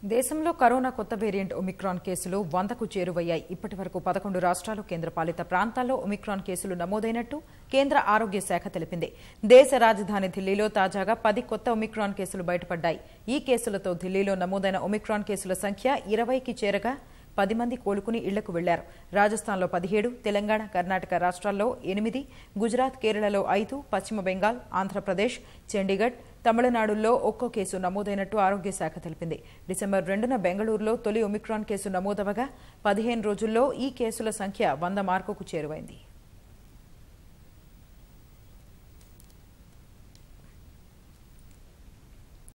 దేశంలో కరోనా కొత్త variant Omicron కేసులు వందకు చేరువయ్యాయి ఇప్పటి వరకు పదకొండు రాష్ట్రాలు కేంద్రపాలిత ప్రాంతాల్లో ఒమిక్రాన్ కేసులు నమోదైనట్టు కేంద్ర ఆరోగ్య శాఖ తెలిపింది దేశ రాజధాని ఢిల్లీలో తాజాగా పది కొత్త ఒమిక్రాన్ కేసులు బయటపడ్డాయి ఈ కేసులతో ఢిల్లీలో నమోదైన ఒమిక్రాన్ కేసుల సంఖ్య ఇరవైకి చేరగా పది మంది కోలుకుని ఇళ్లకు వెళ్లారు రాజస్థాన్లో పదిహేడు తెలంగాణ కర్ణాటక రాష్ట్రాల్లో ఎనిమిది గుజరాత్ కేరళలో ఐదు పశ్చిమ బెంగాల్ ఆంధ్రప్రదేశ్ చండీగఢ్ తమిళనాడుల్లో ఒక్కో కేసు నమోదైనట్టు ఆరోగ్య శాఖ తెలిపింది డిసెంబర్ రెండున బెంగళూరులో తొలి ఒమిక్రాన్ కేసు నమోదవగా పదిహేను రోజుల్లో ఈ కేసుల సంఖ్య వంద మార్కుకు చేరువైంది